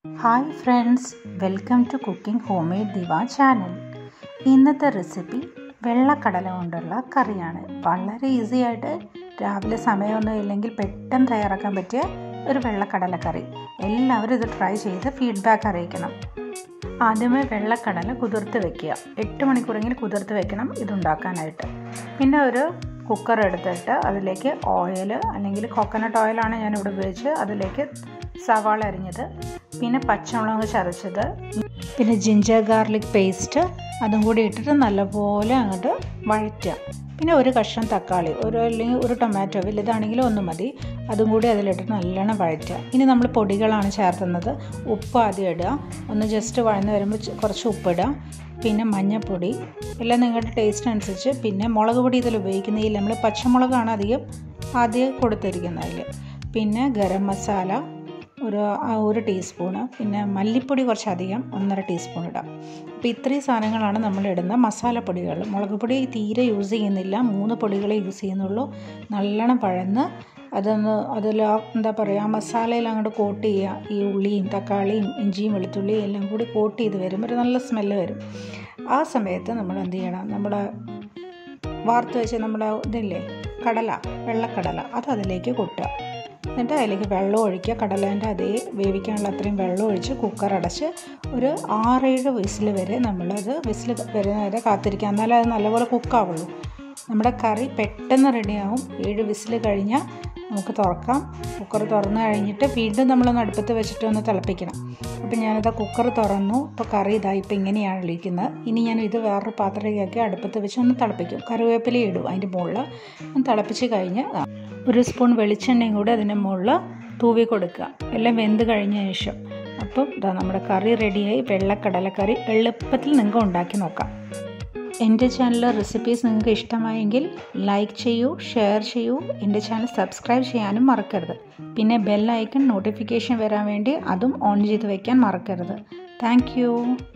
hi friends welcome to cooking home made Diva channel ഇന്നത്തെ recipe വെള്ളക്കടല കൊണ്ടുള്ള കറിയാണ് വളരെ ഈസി ആയിട്ട് രാവിലെ സമയമൊന്നും ഇല്ലെങ്കിൽ പെട്ടെന്ന് തയ്യാറാക്കാൻ പറ്റിയ ഒരു വെള്ളക്കടല കറി എല്ലാവരും ഇത് ട്രൈ ചെയ്ത് ഫീഡ്ബാക്ക് അറിയിക്കണം ആദ്യമേ വെള്ളക്കടല കുതിർത്ത് വെക്കുക എട്ട് മണിക്കൂറെങ്കിലും കുതിർത്ത് വെക്കണം ഇതുണ്ടാക്കാനായിട്ട് പിന്നെ ഒരു കുക്കർ എടുത്തിട്ട് അതിലേക്ക് ഓയിൽ അല്ലെങ്കിൽ കോക്കനട്ട് ഓയിലാണ് ഞാനിവിടെ ഉപയോഗിച്ച് അതിലേക്ക് സവാള അരിഞ്ഞത് പിന്നെ പച്ചമുളക് ചതച്ചത് പിന്നെ ജിഞ്ചർ ഗാർലിക് പേസ്റ്റ് അതും കൂടി ഇട്ടിട്ട് നല്ലപോലെ അങ്ങോട്ട് വഴറ്റുക പിന്നെ ഒരു കഷ്ണം തക്കാളി ഒരു അല്ലെങ്കിൽ ഒരു ടൊമാറ്റോ വലുതാണെങ്കിൽ ഒന്ന് മതി അതും കൂടി അതിലിട്ടിട്ട് നല്ലോണം വഴറ്റുക ഇനി നമ്മൾ പൊടികളാണ് ചേർത്തുന്നത് ഉപ്പ് ആദ്യം ഇടുക ഒന്ന് ജസ്റ്റ് വഴന്ന് വരുമ്പോൾ കുറച്ച് ഉപ്പിടുക പിന്നെ മഞ്ഞൾപ്പൊടി എല്ലാം നിങ്ങളുടെ ടേസ്റ്റ് അനുസരിച്ച് പിന്നെ മുളക് പൊടി ഇതിൽ ഉപയോഗിക്കുന്നില്ല നമ്മൾ പച്ചമുളകാണ് അധികം ആദ്യം കൊടുത്തിരിക്കുന്നത് അതിൽ പിന്നെ ഗരം മസാല ഒരു ഒരു ടീസ്പൂണ് പിന്നെ മല്ലിപ്പൊടി കുറച്ചധികം ഒന്നര ടീസ്പൂൺ ഇടാം അപ്പോൾ ഇത്രയും സാധനങ്ങളാണ് നമ്മൾ ഇടുന്ന മസാലപ്പൊടികൾ മുളക് പൊടി തീരെ യൂസ് ചെയ്യുന്നില്ല മൂന്ന് പൊടികളെ യൂസ് ചെയ്യുന്നുള്ളൂ നല്ലോണം പഴന്ന് അതൊന്ന് അതിൽ എന്താ പറയുക മസാലയിൽ അങ്ങോട്ട് കോട്ട് ചെയ്യുക ഈ ഉള്ളിയും തക്കാളിയും ഇഞ്ചിയും വെളുത്തുള്ളിയും എല്ലാം കൂടി കോട്ട് ചെയ്ത് വരും ഒരു നല്ല സ്മെല്ല് വരും ആ സമയത്ത് നമ്മൾ എന്ത് ചെയ്യണം നമ്മുടെ വാർത്ത് വെച്ച് നമ്മുടെ ഇതില്ലേ കടല വെള്ളക്കടല അത് അതിലേക്ക് കൊട്ടുക എന്നിട്ട് അതിലേക്ക് വെള്ളം ഒഴിക്കുക കടലേൻ്റെ അതേ വേവിക്കാനുള്ള അത്രയും വെള്ളം ഒഴിച്ച് കുക്കർ അടച്ച് ഒരു ആറേഴ് വിസിൽ വരെ നമ്മളത് വിസിൽ വരുന്ന വരെ കാത്തിരിക്കുക എന്നാലേ അത് നല്ലപോലെ കുക്കാവുള്ളൂ നമ്മുടെ കറി പെട്ടെന്ന് റെഡിയാവും ഏഴ് വിസിൽ കഴിഞ്ഞാൽ നമുക്ക് തുറക്കാം കുക്കർ തുറന്ന് കഴിഞ്ഞിട്ട് വീണ്ടും നമ്മളൊന്ന് അടുപ്പത്ത് വെച്ചിട്ട് ഒന്ന് തിളപ്പിക്കണം അപ്പോൾ ഞാനിത് കുക്കർ തുറന്നു ഇപ്പോൾ കറി ഇതായി ഇപ്പോൾ ഇങ്ങനെയാണ് ഇരിക്കുന്നത് ഇനി ഞാൻ ഇത് വേറൊരു പാത്രത്തിലേക്ക് അടുപ്പത്ത് വെച്ച് ഒന്ന് തിളപ്പിക്കും കറിവേപ്പില ഇടും അതിൻ്റെ മുകളിൽ ഒന്ന് തിളപ്പിച്ച് കഴിഞ്ഞ് ഒരു സ്പൂൺ വെളിച്ചെണ്ണയും കൂടി അതിൻ്റെ മുകളിൽ തൂവി കൊടുക്കുക എല്ലാം വെന്ത് കഴിഞ്ഞ ശേഷം അപ്പം ഇതാ നമ്മുടെ കറി റെഡിയായി വെള്ളക്കടലക്കറി എളുപ്പത്തിൽ നിങ്ങൾക്ക് ഉണ്ടാക്കി നോക്കാം എൻ്റെ ചാനലിലെ റെസിപ്പീസ് നിങ്ങൾക്ക് ഇഷ്ടമായെങ്കിൽ ലൈക്ക് ചെയ്യൂ ഷെയർ ചെയ്യൂ എൻ്റെ ചാനൽ സബ്സ്ക്രൈബ് ചെയ്യാനും മറക്കരുത് പിന്നെ ബെൽ ഐക്കൺ നോട്ടിഫിക്കേഷൻ വരാൻ വേണ്ടി അതും ഓൺ ചെയ്ത് വയ്ക്കാൻ മറക്കരുത് താങ്ക്